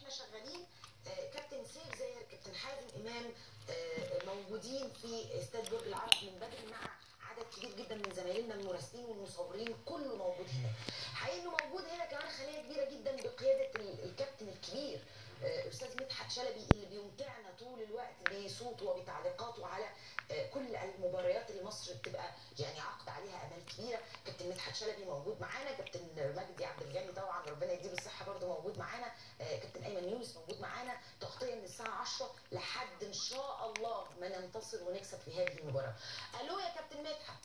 واحنا شغالين آه، كابتن سيف زاهر كابتن حازم امام آه، موجودين في استاد برج العرب من بدري مع عدد كبير جدا من زمايلنا المراسلين والمصورين كله موجود هنا حقيقي انه موجود هنا كمان خليه كبيره جدا بقياده ال- الكابتن الكبير آه، استاذ مدحت شلبي اللي بيمتعنا طول الوقت بصوته وبتعليقاته على آه، كل المباريات اللي مصر بتبقى يعني عقد عليها امال كبيره كابتن مدحت شلبي موجود معانا كابتن مجدي عبد الغني طبعا ربنا يديله الصحه برضه موجود معانا آه، كابتن ايمن يونس موجود معانا تغطيه من الساعه 10 لحد ان شاء الله ما ننتصر ونكسب في هذه المباراه الو يا كابتن مدحت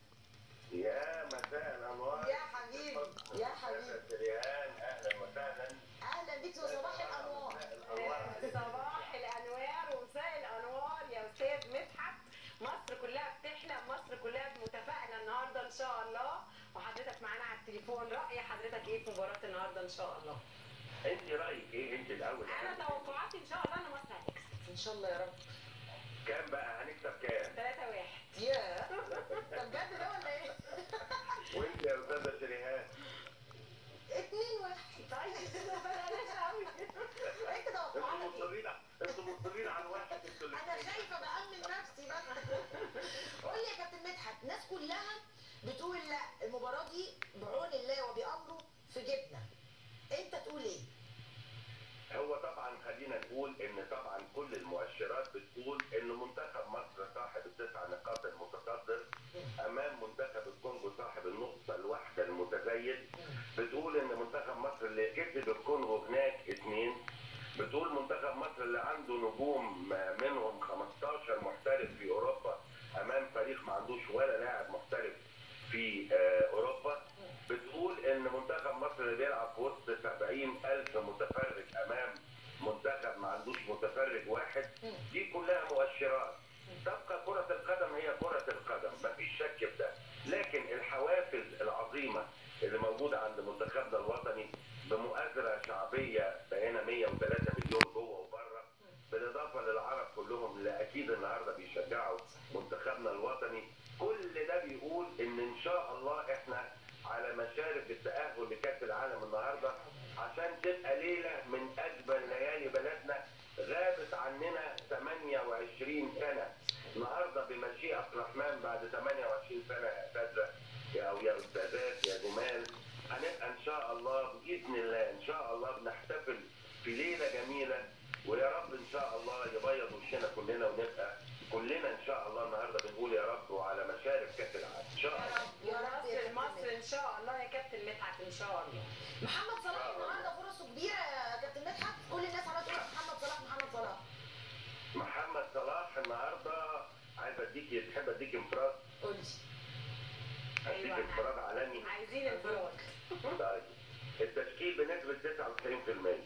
يا مساء الانوار يا حبيبي يا حبيبي ريان اهلا وسهلا اهلا بيك وصباح الانوار مساء الانوار صباح الانوار ومساء الانوار يا استاذ مدحت مصر كلها بتحلم مصر كلها متفائله النهارده ان شاء الله وحضرتك معانا على التليفون راي حضرتك ايه في مباراه النهارده ان شاء الله انت رايك ايه انت الاول انا توقعاتي ان شاء الله ان مصر هتكسب ان شاء الله يا رب كام بقى هنكسب كام 3 1 يا ده بجد ده ولا ايه؟ وانت يا استاذه شريهان اتنين واحد طيب بلاش قوي انت انتوا توقعاتك ايه؟ مصرين انتوا مصرين على واحد انتوا انا الاثنين خايفه بامن نفسي بس قول لي يا كابتن مدحت الناس كلها بتقول لا المباراه دي بعون الله وبامره في جبنا انت تقول ايه؟ هو طبعا خلينا نقول ان طبعا كل المؤشرات بتقول ان منتخب مصر صاحب التسع نقاط المتصدر امام منتخب الكونغو صاحب النقطه الواحده المتزايد بتقول ان منتخب مصر اللي كسب الكونغو هناك اثنين بتقول منتخب مصر اللي عنده نجوم منهم 15 محترف في اوروبا امام فريق ما عندوش ولا لاعب محترف في آه، اوروبا بتقول ان منتخب مصر اللي بيلعب في وسط 70 الف متفرج امام منتخب ما عندوش متفرج واحد دي كلها مؤشرات تبقى كرة القدم هي كرة القدم مفيش شك في ده لكن الحوافز العظيمة اللي موجودة عند منتخبنا الوطني بمؤازرة شعبية بقينا 103 مليون جوه وبره بالإضافة للعرب كلهم اللي أكيد النهاردة بيشجعوا منتخبنا الوطني كل ده بيقول إن إن شاء الله إحنا على مشارف التأهل لكأس العالم النهاردة عشان تبقى ليلة من أجمل ليالي بلدنا غابت عننا 28 سنة النهاردة بمشيئة الرحمن بعد 28 سنة يا أساتذة يا أو يا أستاذات يا جمال هنبقى إن شاء الله بإذن الله إن شاء الله بنحتفل في ليلة جميلة ويا رب إن شاء الله يبيض وشنا كلنا ونبقى كلنا إن شاء الله النهاردة بنقول يا رب وعلى مشارف كأس العالم إن شاء الله يا رب يا مصر كابتن مصر مدحت. ان شاء الله يا كابتن مدحت ان شاء الله محمد صلاح النهارده فرصه كبيره يا كابتن مدحت كل الناس عماله تقول محمد صلاح محمد صلاح محمد صلاح النهارده عايز اديك تحب اديك انفراد قول لي اديك أيوة. انفراد عالمي عايزين انفراد طيب التشكيل بنسبه 99%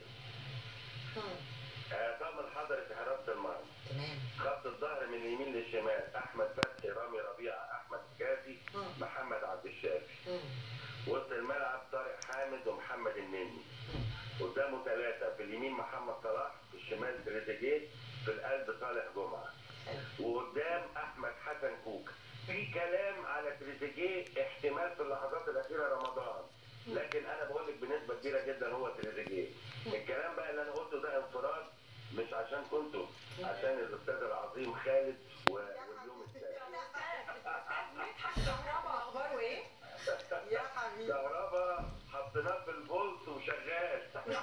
مم. عصام الحضري في حراسه المرمى تمام خط الظهر من اليمين للشمال احمد فتحي رامي ربيعه احمد كافي مم. محمد عبد الشافي مم. وسط الملعب طارق حامد ومحمد النني قدامه ثلاثه في اليمين محمد صلاح في الشمال تريزيجيه في القلب صالح جمعه وقدام احمد حسن كوكا في كلام على تريزيجيه احتمال في اللحظات الاخيره رمضان لكن انا بقول لك بنسبه كبيره جدا هو تريزيجيه الكلام بقى اللي انا قلته ده انفراد مش عشان كنتوا عشان الاستاذ العظيم خالد و- واليوم الثاني استاذ مدحت كهربا اخباره ايه؟ يا حبيبي كهربا حطيناه في الفولت وشغال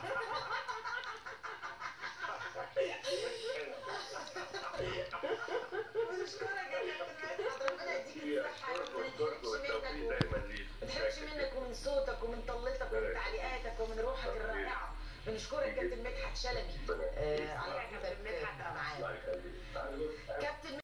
بنشكرك يا كابتن مدحت ربنا يديك الصحه يا رب ما والشكر نحرمش والتوفيق منك دايما ليك ما تحرمش منك ومن صوتك ومن طلتك ومن تعليقاتك ومن روحك الرائعه بنشكرك كابتن مدحت شلبي آه، على يا كابتن وجودك مدحت. معانا الله يخليك